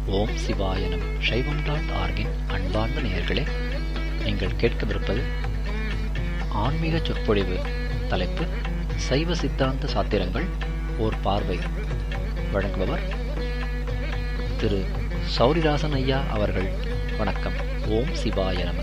ஓம் சிவாய நம சைவம் டாட் ஆர்கின் அன்பார்ந்த நேயர்களே நீங்கள் கேட்கவிருப்பது ஆன்மீக சொற்பொழிவு தலைப்பு சைவ சித்தாந்த சாத்திரங்கள் ஓர் பார்வை வழங்குபவர் திரு சௌரிராசன் ஐயா அவர்கள் வணக்கம் ஓம் சிவாய நம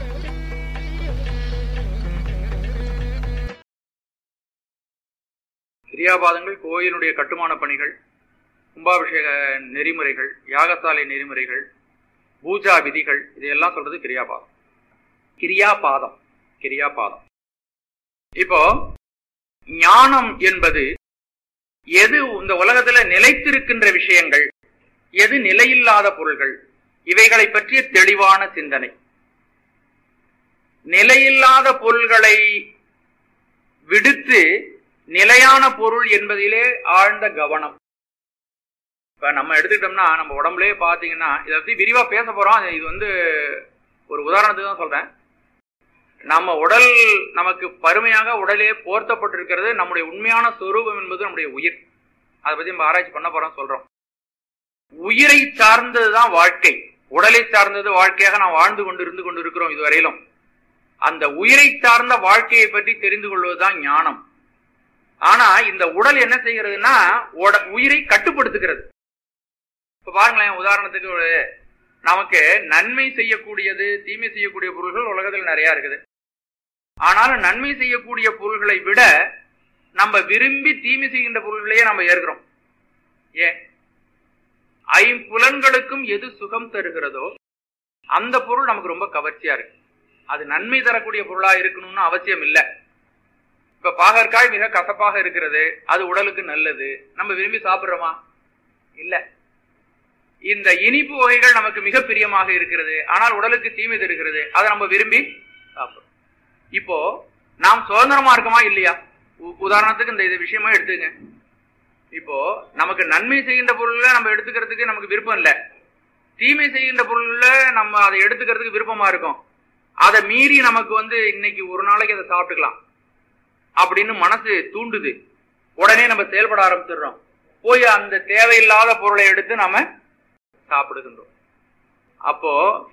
கிரியாபாதங்கள் கோயிலுடைய கட்டுமான பணிகள் கும்பாபிஷேக நெறிமுறைகள் யாகசாலை நெறிமுறைகள் பூஜா விதிகள் இதையெல்லாம் சொல்றது கிரியாபாதம் கிரியாபாதம் கிரியாபாதம் இப்போ ஞானம் என்பது எது இந்த உலகத்துல நிலைத்திருக்கின்ற விஷயங்கள் எது நிலையில்லாத பொருள்கள் இவைகளை பற்றிய தெளிவான சிந்தனை நிலையில்லாத பொருள்களை விடுத்து நிலையான பொருள் என்பதிலே ஆழ்ந்த கவனம் இப்ப நம்ம எடுத்துக்கிட்டோம்னா நம்ம உடம்புலயே பாத்தீங்கன்னா இதை பத்தி விரிவா பேச போறோம் இது வந்து ஒரு உதாரணத்துக்கு தான் சொல்றேன் நம்ம உடல் நமக்கு பருமையாக உடலே போர்த்தப்பட்டிருக்கிறது நம்முடைய உண்மையான சொரூபம் என்பது நம்முடைய உயிர் அதை பத்தி நம்ம ஆராய்ச்சி பண்ண போறோம் சொல்றோம் உயிரை சார்ந்ததுதான் வாழ்க்கை உடலை சார்ந்தது வாழ்க்கையாக நாம் வாழ்ந்து கொண்டு இருந்து கொண்டு இருக்கிறோம் இதுவரையிலும் அந்த உயிரை சார்ந்த வாழ்க்கையை பற்றி தெரிந்து கொள்வதுதான் ஞானம் ஆனா இந்த உடல் என்ன செய்கிறதுனா உயிரை கட்டுப்படுத்துகிறது இப்ப பாருங்களேன் உதாரணத்துக்கு ஒரு நமக்கு நன்மை செய்யக்கூடியது தீமை செய்யக்கூடிய பொருள்கள் உலகத்தில் நிறைய இருக்குது ஆனாலும் நன்மை செய்யக்கூடிய பொருள்களை விட நம்ம விரும்பி தீமை செய்கின்ற பொருள்களையே நம்ம ஏற்கிறோம் ஏன் ஐம்புலன்களுக்கும் எது சுகம் தருகிறதோ அந்த பொருள் நமக்கு ரொம்ப கவர்ச்சியா இருக்கு அது நன்மை தரக்கூடிய பொருளா இருக்கணும்னு அவசியம் இல்லை இப்ப பாகற்காய் மிக கசப்பாக இருக்கிறது அது உடலுக்கு நல்லது நம்ம விரும்பி சாப்பிடுறோமா இல்ல இந்த இனிப்பு வகைகள் நமக்கு மிக பிரியமாக இருக்கிறது ஆனால் உடலுக்கு தீமை தருகிறது அதை நம்ம விரும்பி சாப்பிடுறோம் இப்போ நாம் சுதந்திரமா இருக்கோமா இல்லையா உதாரணத்துக்கு இந்த இது விஷயமா எடுத்துங்க இப்போ நமக்கு நன்மை செய்கின்ற பொருள்ல நம்ம எடுத்துக்கிறதுக்கு நமக்கு விருப்பம் இல்லை தீமை செய்கின்ற பொருள்ல நம்ம அதை எடுத்துக்கிறதுக்கு விருப்பமா இருக்கும் அதை மீறி நமக்கு வந்து இன்னைக்கு ஒரு நாளைக்கு அதை சாப்பிட்டுக்கலாம் அப்படின்னு மனசு தூண்டுது உடனே நம்ம செயல்பட ஆரம்பிச்சிடுறோம் போய் அந்த தேவையில்லாத பொருளை எடுத்து நாம சாப்பிடுகின்றோம் அப்போ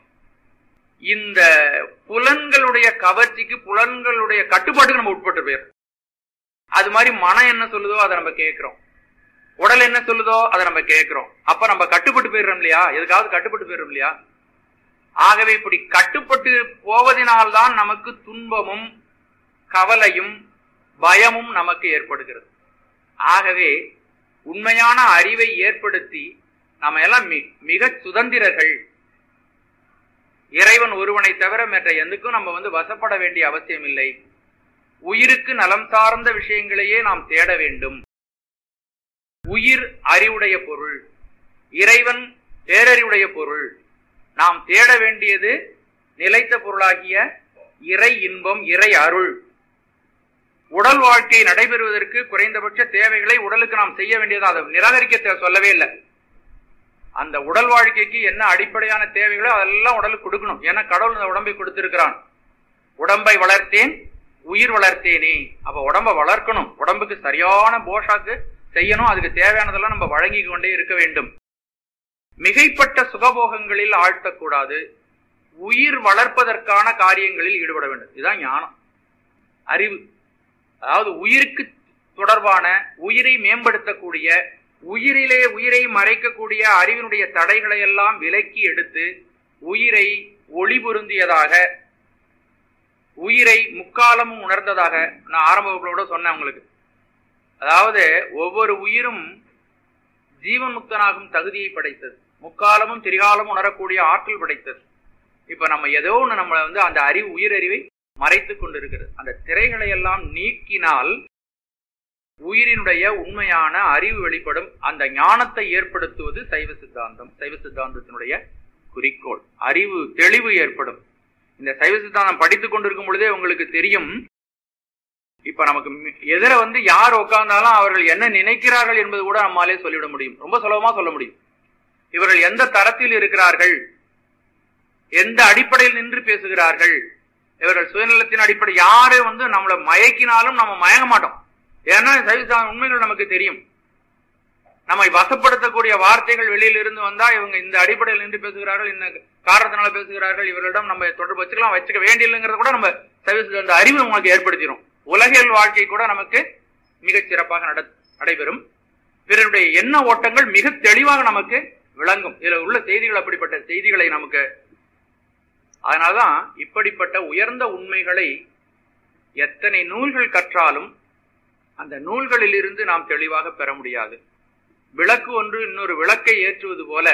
இந்த புலன்களுடைய கவர்ச்சிக்கு புலன்களுடைய கட்டுப்பாட்டுக்கு நம்ம உட்பட்டு போயிடும் அது மாதிரி மனம் என்ன சொல்லுதோ அதை நம்ம கேட்கிறோம் உடல் என்ன சொல்லுதோ அதை நம்ம கேட்கிறோம் அப்ப நம்ம கட்டுப்பட்டு போயிடுறோம் இல்லையா எதுக்காவது கட்டுப்பட்டு போயிடுறோம் இல்லையா ஆகவே இப்படி கட்டுப்பட்டு போவதனால்தான் நமக்கு துன்பமும் கவலையும் பயமும் நமக்கு ஏற்படுகிறது ஆகவே உண்மையான அறிவை ஏற்படுத்தி நாம எல்லாம் மிக சுதந்திரர்கள் இறைவன் ஒருவனை தவிர மற்ற எதுக்கும் நம்ம வந்து வசப்பட வேண்டிய அவசியம் இல்லை உயிருக்கு நலம் சார்ந்த விஷயங்களையே நாம் தேட வேண்டும் உயிர் அறிவுடைய பொருள் இறைவன் பேரறிவுடைய பொருள் நாம் தேட வேண்டியது நிலைத்த பொருளாகிய இறை இன்பம் இறை அருள் உடல் வாழ்க்கை நடைபெறுவதற்கு குறைந்தபட்ச தேவைகளை உடலுக்கு நாம் செய்ய வேண்டியது அதை நிராகரிக்க சொல்லவே இல்லை அந்த உடல் வாழ்க்கைக்கு என்ன அடிப்படையான தேவைகளோ அதெல்லாம் உடலுக்கு கொடுக்கணும் ஏன்னா கடவுள் இந்த உடம்பை கொடுத்திருக்கிறான் உடம்பை வளர்த்தேன் உயிர் வளர்த்தேனே அப்ப உடம்ப வளர்க்கணும் உடம்புக்கு சரியான போஷாக்கு செய்யணும் அதுக்கு தேவையானதெல்லாம் நம்ம வழங்கி கொண்டே இருக்க வேண்டும் மிகைப்பட்ட சுகபோகங்களில் ஆழ்த்தக்கூடாது உயிர் வளர்ப்பதற்கான காரியங்களில் ஈடுபட வேண்டும் இதுதான் ஞானம் அறிவு அதாவது உயிருக்கு தொடர்பான உயிரை மேம்படுத்தக்கூடிய உயிரிலே உயிரை மறைக்கக்கூடிய அறிவினுடைய தடைகளை எல்லாம் விலக்கி எடுத்து உயிரை ஒளி பொருந்தியதாக உயிரை முக்காலமும் உணர்ந்ததாக நான் ஆரம்ப வகுப்புல சொன்னேன் உங்களுக்கு அதாவது ஒவ்வொரு உயிரும் ஜீவன் முக்தனாகும் தகுதியை படைத்தது முக்காலமும் திரிகாலமும் உணரக்கூடிய ஆற்றல் படைத்தது இப்ப நம்ம ஏதோ ஒண்ணு நம்ம வந்து அந்த அறிவு உயிரறிவை மறைத்து கொண்டிருக்கிறது அந்த திரைகளை எல்லாம் நீக்கினால் உயிரினுடைய உண்மையான அறிவு வெளிப்படும் அந்த ஞானத்தை ஏற்படுத்துவது சைவ சித்தாந்தம் சைவ சித்தாந்தத்தினுடைய குறிக்கோள் அறிவு தெளிவு ஏற்படும் இந்த சைவ சித்தாந்தம் படித்துக் கொண்டிருக்கும் பொழுதே உங்களுக்கு தெரியும் இப்ப நமக்கு எதிர வந்து யார் உட்கார்ந்தாலும் அவர்கள் என்ன நினைக்கிறார்கள் என்பது கூட நம்மாலே சொல்லிவிட முடியும் ரொம்ப சுலபமா சொல்ல முடியும் இவர்கள் எந்த தரத்தில் இருக்கிறார்கள் எந்த அடிப்படையில் நின்று பேசுகிறார்கள் இவர்கள் சுயநலத்தின் அடிப்படை யாரு வந்து நம்மளை மயக்கினாலும் நம்ம மயங்க மாட்டோம் ஏன்னா சைவ உண்மைகள் நமக்கு தெரியும் நம்மை வசப்படுத்தக்கூடிய வார்த்தைகள் வெளியில இருந்து வந்தா இவங்க இந்த அடிப்படையில் நின்று பேசுகிறார்கள் இந்த காரணத்தினால பேசுகிறார்கள் இவர்களிடம் நம்ம தொடர்பு வச்சுக்கலாம் வச்சுக்க வேண்டியில்லைங்கிறத கூட நம்ம சர்வீஸ் அந்த அறிவு நமக்கு ஏற்படுத்திடும் உலகியல் வாழ்க்கை கூட நமக்கு மிகச் சிறப்பாக நட நடைபெறும் பிறருடைய எண்ண ஓட்டங்கள் மிக தெளிவாக நமக்கு விளங்கும் இதுல உள்ள செய்திகள் அப்படிப்பட்ட செய்திகளை நமக்கு அதனால்தான் இப்படிப்பட்ட உயர்ந்த உண்மைகளை எத்தனை நூல்கள் கற்றாலும் அந்த நூல்களில் இருந்து நாம் தெளிவாக பெற முடியாது விளக்கு ஒன்று இன்னொரு விளக்கை ஏற்றுவது போல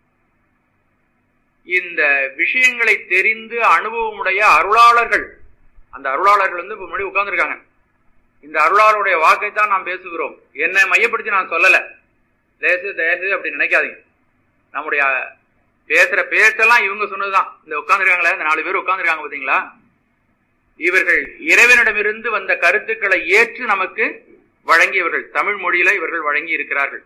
இந்த விஷயங்களை தெரிந்து அனுபவமுடைய அருளாளர்கள் அந்த அருளாளர்கள் வந்து இப்ப முன்னாடி உட்கார்ந்துருக்காங்க இந்த அருளாளருடைய வாக்கை தான் நாம் பேசுகிறோம் என்னை மையப்படுத்தி நான் சொல்லல தேசு தேசு அப்படி நினைக்காதீங்க நம்முடைய பேசுற பேச்செல்லாம் இவங்க சொன்னதுதான் இந்த உட்கார்ந்துருக்காங்களே இந்த நாலு பேர் உட்கார்ந்துருக்காங்க பாத்தீங்களா இவர்கள் இறைவனிடமிருந்து வந்த கருத்துக்களை ஏற்று நமக்கு வழங்கியவர்கள் தமிழ் மொழியில இவர்கள் வழங்கி இருக்கிறார்கள்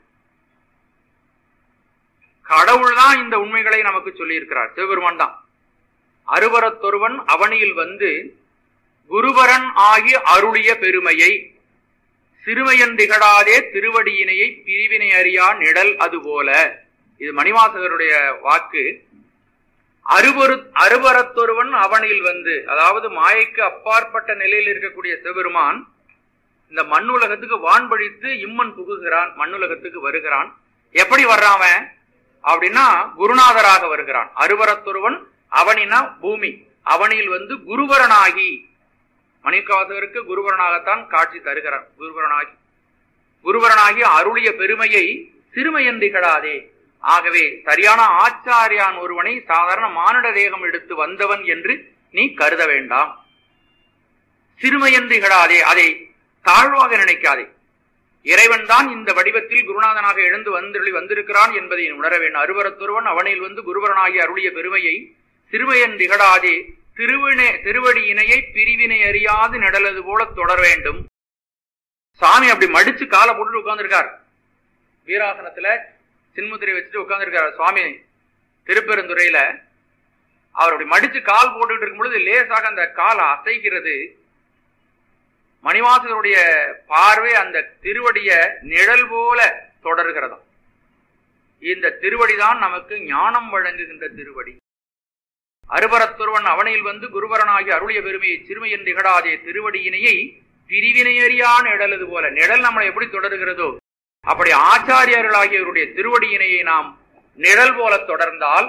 கடவுள் தான் இந்த உண்மைகளை நமக்கு சொல்லி இருக்கிறார் சிவபெருமான் தான் அருவரத்தொருவன் அவனியில் வந்து குருவரன் ஆகி அருளிய பெருமையை சிறுமையன் திகழாதே திருவடியினையை பிரிவினை அறியா நிழல் அதுபோல இது மணிவாசகருடைய வாக்கு அருவரு அருவரத்தொருவன் அவனில் வந்து அதாவது மாயைக்கு அப்பாற்பட்ட நிலையில் இருக்கக்கூடிய சிவபெருமான் இந்த மண்ணுலகத்துக்கு வான்பழித்து இம்மன் புகுகிறான் மண்ணுலகத்துக்கு வருகிறான் எப்படி வர்றான் அப்படின்னா குருநாதராக வருகிறான் அருவரத்தொருவன் அவனினா பூமி அவனில் வந்து குருவரனாகி மணிக்காசகருக்கு குருவரனாகத்தான் காட்சி தருகிறான் குருவரனாகி குருவரனாகி அருளிய பெருமையை சிறுமையன் திகழாதே ஆகவே சரியான ஆச்சாரியான் ஒருவனை சாதாரண மானுட தேகம் எடுத்து வந்தவன் என்று நீ கருத வேண்டாம் சிறுமையன் திகழாதே அதை தாழ்வாக நினைக்காதே இறைவன் தான் இந்த வடிவத்தில் குருநாதனாக எழுந்து வந்தருளி வந்திருக்கிறான் என்பதை உணர வேண்டும் அருவரத்தொருவன் அவனில் வந்து குருவரனாகி அருளிய பெருமையை சிறுமையன் திகழாதே திருவினை திருவடி இணையை பிரிவினை அறியாது நடலது போல தொடர வேண்டும் சாமி அப்படி மடிச்சு காலை போட்டு உட்கார்ந்துருக்கார் வீராசனத்துல சின்முத்திரை வச்சுட்டு உட்கார்ந்துருக்கார் சுவாமி திருப்பெருந்துறையில அவர் அப்படி மடிச்சு கால் போட்டுட்டு இருக்கும் பொழுது லேசாக அந்த கால் அசைகிறது மணிவாசகருடைய பார்வை அந்த திருவடிய நிழல் போல தொடர்கிறதாம் இந்த திருவடிதான் நமக்கு ஞானம் வழங்குகின்ற திருவடி அருபரத்துருவன் அவனில் வந்து குருவரனாகி அருளிய பெருமையை சிறுமையின் திகழாதே திருவடியினையை பிரிவினையறியா நிழலது போல நிழல் நம்மளை எப்படி தொடர்கிறதோ அப்படி ஆச்சாரியர்களாகியவருடைய திருவடியினையை நாம் நிழல் போல தொடர்ந்தால்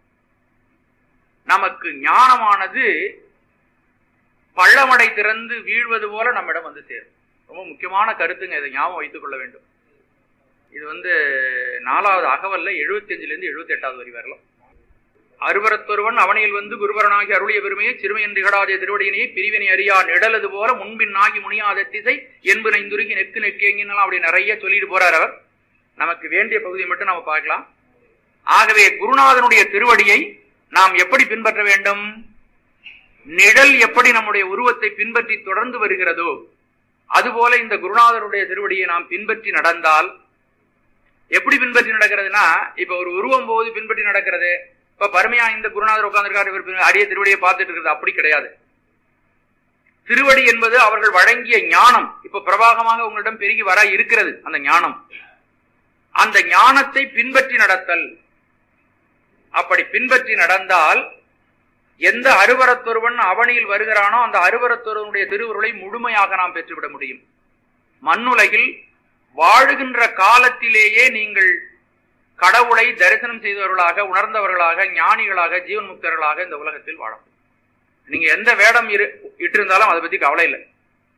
நமக்கு ஞானமானது பள்ளமடை திறந்து வீழ்வது போல நம்மிடம் வந்து சேரும் ரொம்ப முக்கியமான கருத்துங்க இதை ஞாபகம் வைத்துக் கொள்ள வேண்டும் இது வந்து நாலாவது அகவல்ல எழுபத்தி அஞ்சுல இருந்து எழுபத்தி எட்டாவது வரி வரலாம் அருவரத்தொருவன் அவனில் வந்து குருவரனாகி அருளிய பெருமையை சிறுமையன் திகழாதே திருவடியினையை பிரிவினை அறியா நிழலது போல முன்பின் ஆகி முனியாத திசை என்பு நைந்துருகி நெக்கு நெக்கு எங்கினாலும் அப்படி நிறைய சொல்லிட்டு போறார் அவர் நமக்கு வேண்டிய பகுதியை மட்டும் நம்ம பார்க்கலாம் ஆகவே குருநாதனுடைய திருவடியை நாம் எப்படி பின்பற்ற வேண்டும் நிழல் எப்படி நம்முடைய உருவத்தை பின்பற்றி தொடர்ந்து வருகிறதோ அதுபோல இந்த குருநாதருடைய திருவடியை நாம் பின்பற்றி நடந்தால் எப்படி பின்பற்றி நடக்கிறதுனா இப்ப ஒரு உருவம் போது பின்பற்றி நடக்கிறது இப்ப பருமையா இந்த குருநாதர் உட்கார்ந்துருக்காரு இவர் அடிய திருவடியை பார்த்துட்டு இருக்கிறது அப்படி கிடையாது திருவடி என்பது அவர்கள் வழங்கிய ஞானம் இப்ப பிரபாகமாக உங்களிடம் பெருகி வர இருக்கிறது அந்த ஞானம் அந்த ஞானத்தை பின்பற்றி நடத்தல் அப்படி பின்பற்றி நடந்தால் எந்த அருவரத்தொருவன் அவனியில் வருகிறானோ அந்த அருவரத்தொருவனுடைய திருவுருளை முழுமையாக நாம் பெற்றுவிட முடியும் மண்ணுலகில் வாழுகின்ற காலத்திலேயே நீங்கள் கடவுளை தரிசனம் செய்தவர்களாக உணர்ந்தவர்களாக ஞானிகளாக ஜீவன் முக்தர்களாக இந்த உலகத்தில் வாழ நீங்க எந்த வேடம் இரு இட்டிருந்தாலும் அதை பத்தி கவலை இல்லை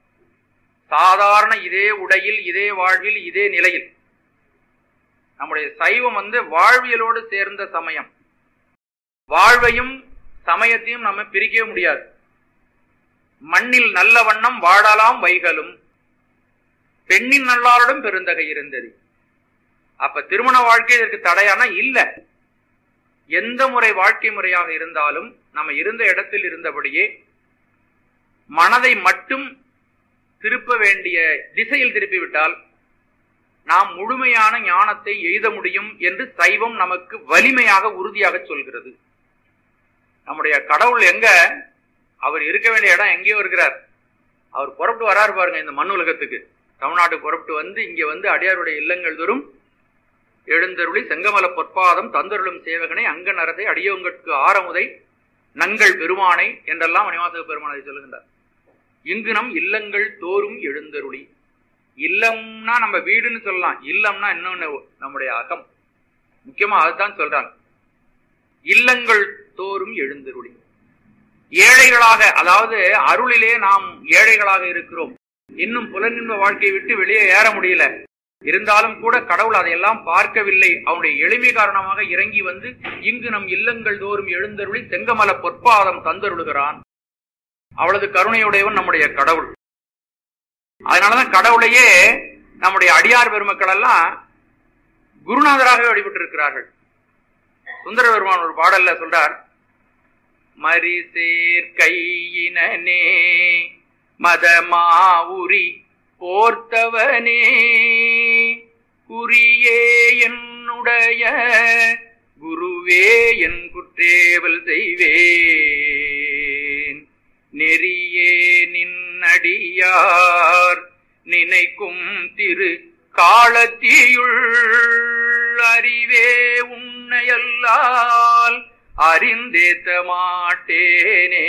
சாதாரண இதே உடையில் இதே வாழ்வில் இதே நிலையில் நம்முடைய சைவம் வந்து வாழ்வியலோடு சேர்ந்த சமயம் வாழ்வையும் சமயத்தையும் நம்ம பிரிக்கவே முடியாது மண்ணில் நல்ல வண்ணம் வாழலாம் வைகளும் பெண்ணின் நல்லாருடன் பெருந்தகை இருந்தது அப்ப திருமண வாழ்க்கை இதற்கு தடையானா இல்ல எந்த முறை வாழ்க்கை முறையாக இருந்தாலும் நம்ம இருந்த இடத்தில் இருந்தபடியே மனதை மட்டும் திருப்ப வேண்டிய திசையில் திருப்பிவிட்டால் நாம் முழுமையான ஞானத்தை எய்த முடியும் என்று சைவம் நமக்கு வலிமையாக உறுதியாக சொல்கிறது நம்முடைய கடவுள் எங்க அவர் இருக்க வேண்டிய இடம் எங்கேயோ இருக்கிறார் அவர் புறப்பட்டு வராரு பாருங்க இந்த மண் உலகத்துக்கு தமிழ்நாட்டுக்கு புறப்பட்டு வந்து இங்க வந்து அடியாருடைய இல்லங்கள் தோறும் எழுந்தருளி செங்கமல பொற்பாதம் தந்தருளும் சேவகனை அங்கன் அரசை அடியோங்கட்கு ஆரமுதை நங்கள் பெருமானை என்றெல்லாம் மணிவாசக பெருமானை சொல்லுகின்றார் இங்கு நம் இல்லங்கள் தோறும் எழுந்தருளி இல்லம்னா நம்ம வீடுன்னு சொல்லலாம் இல்லம்னா இன்னொன்னு நம்முடைய அகம் முக்கியமா அதுதான் சொல்றாங்க இல்லங்கள் தோறும் எழுந்தருளி ஏழைகளாக அதாவது அருளிலே நாம் ஏழைகளாக இருக்கிறோம் இன்னும் புலனின்ப வாழ்க்கையை விட்டு வெளியே ஏற முடியல இருந்தாலும் கூட கடவுள் அதையெல்லாம் பார்க்கவில்லை அவனுடைய எளிமை காரணமாக இறங்கி வந்து இங்கு நம் இல்லங்கள் தோறும் எழுந்தருளி செங்கமல பொற்பாதம் தந்தருளுகிறான் அவளது கருணையுடையவன் நம்முடைய கடவுள் அதனாலதான் கடவுளையே நம்முடைய அடியார் பெருமக்கள் எல்லாம் குருநாதராகவே வழிபட்டு இருக்கிறார்கள் சுந்தர பெருமான் ஒரு பாடல்ல சொல்றார் மரிசேர் கையினே மதமாவுரி போர்த்தவனே குறியே என்னுடைய குருவே என் குற்றேவல் செய்வேன் நெறியே நின்னடியார் நினைக்கும் திரு காலத்தியுள் அறிவே உன்னையல்லால் அறிந்தேத்த மாட்டேனே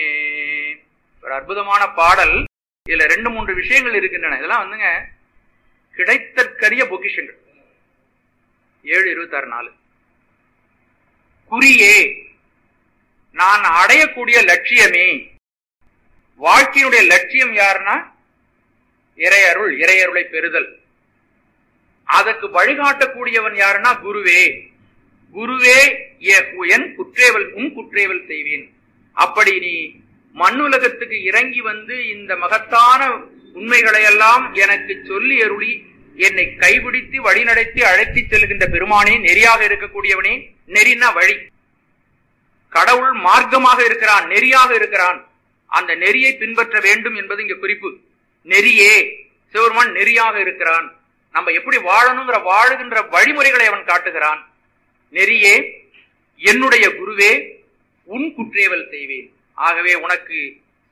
ஒரு அற்புதமான பாடல் இதுல ரெண்டு மூன்று விஷயங்கள் இருக்கின்றன இதெல்லாம் வந்துங்க கிடைத்தற்கரிய பொக்கிஷங்கள் ஏழு இருபத்தாறு நாலு குறியே நான் அடையக்கூடிய லட்சியமே வாழ்க்கையினுடைய லட்சியம் யாருன்னா இறையருள் இறையருளை பெறுதல் அதற்கு வழிகாட்டக்கூடியவன் யாருன்னா குருவே குருவே என் குற்றேவல் உன் குற்றேவல் செய்வேன் அப்படி நீ மண்ணுலகத்துக்கு இறங்கி வந்து இந்த மகத்தான உண்மைகளை எல்லாம் எனக்கு சொல்லி அருளி என்னை கைபிடித்து வழிநடத்தி அழைத்து செல்கின்ற பெருமானே நெறியாக இருக்கக்கூடியவனே நெறினா வழி கடவுள் மார்க்கமாக இருக்கிறான் நெறியாக இருக்கிறான் அந்த நெறியை பின்பற்ற வேண்டும் என்பது இங்க குறிப்பு நெறியே சிவருமான் நெறியாக இருக்கிறான் நம்ம எப்படி வாழணுங்கிற வாழுகின்ற வழிமுறைகளை அவன் காட்டுகிறான் நெறியே என்னுடைய குருவே உன் குற்றேவல் செய்வேன் ஆகவே உனக்கு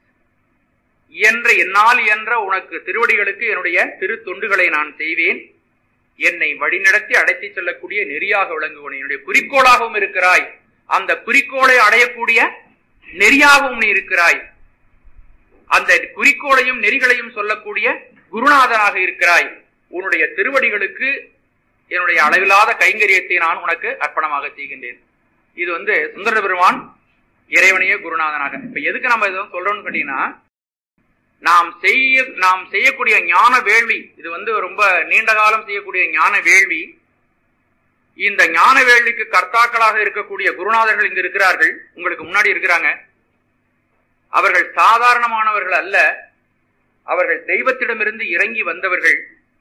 இயன்ற என்னால் இயன்ற உனக்கு திருவடிகளுக்கு என்னுடைய திரு தொண்டுகளை நான் செய்வேன் என்னை வழிநடத்தி அடைத்து செல்லக்கூடிய நெறியாக விளங்குவன் என்னுடைய குறிக்கோளாகவும் இருக்கிறாய் அந்த குறிக்கோளை அடையக்கூடிய நெறியாகவும் நீ இருக்கிறாய் அந்த குறிக்கோளையும் நெறிகளையும் சொல்லக்கூடிய குருநாதனாக இருக்கிறாய் உன்னுடைய திருவடிகளுக்கு என்னுடைய அளவில்லாத கைங்கரியத்தை நான் உனக்கு அர்ப்பணமாக செய்கின்றேன் இது வந்து சுந்தர பெருமான் இறைவனையே குருநாதனாக இப்ப எதுக்கு நம்ம இதை சொல்றோம்னு கேட்டீங்கன்னா நாம் செய்ய நாம் செய்யக்கூடிய ஞான வேள்வி இது வந்து ரொம்ப நீண்ட காலம் செய்யக்கூடிய ஞான வேள்வி இந்த ஞான வேள்விக்கு கர்த்தாக்களாக இருக்கக்கூடிய குருநாதர்கள் இங்கு இருக்கிறார்கள் உங்களுக்கு முன்னாடி இருக்கிறாங்க அவர்கள் சாதாரணமானவர்கள் அல்ல அவர்கள் தெய்வத்திடமிருந்து இறங்கி வந்தவர்கள்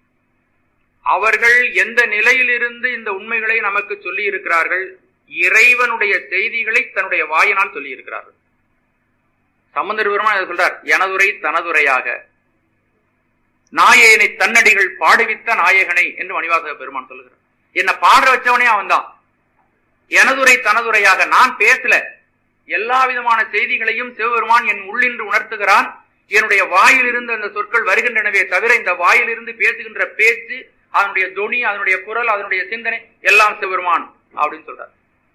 அவர்கள் எந்த நிலையிலிருந்து இந்த உண்மைகளை நமக்கு சொல்லி இருக்கிறார்கள் இறைவனுடைய செய்திகளை தன்னுடைய வாயினால் சொல்லி இருக்கிறார்கள் சம்பந்தர் பெருமான் சொல்றார் எனதுரை தனதுரையாக நாயேனை தன்னடிகள் பாடுவித்த நாயகனை என்று மணிவாசக பெருமான் சொல்லுகிறார் என்ன பாடுற வச்சவனே அவன் தான் எனதுரை தனதுரையாக நான் பேசல எல்லா விதமான செய்திகளையும் சிவபெருமான் என் உள்ளின்று உணர்த்துகிறான் என்னுடைய வாயிலிருந்து அந்த சொற்கள் வருகின்றனவே தவிர இந்த வாயிலிருந்து பேசுகின்ற பேச்சு அதனுடைய துணி அதனுடைய குரல் அதனுடைய சிந்தனை எல்லாம் சிவபெருமான் அப்படின்னு சொல்றார்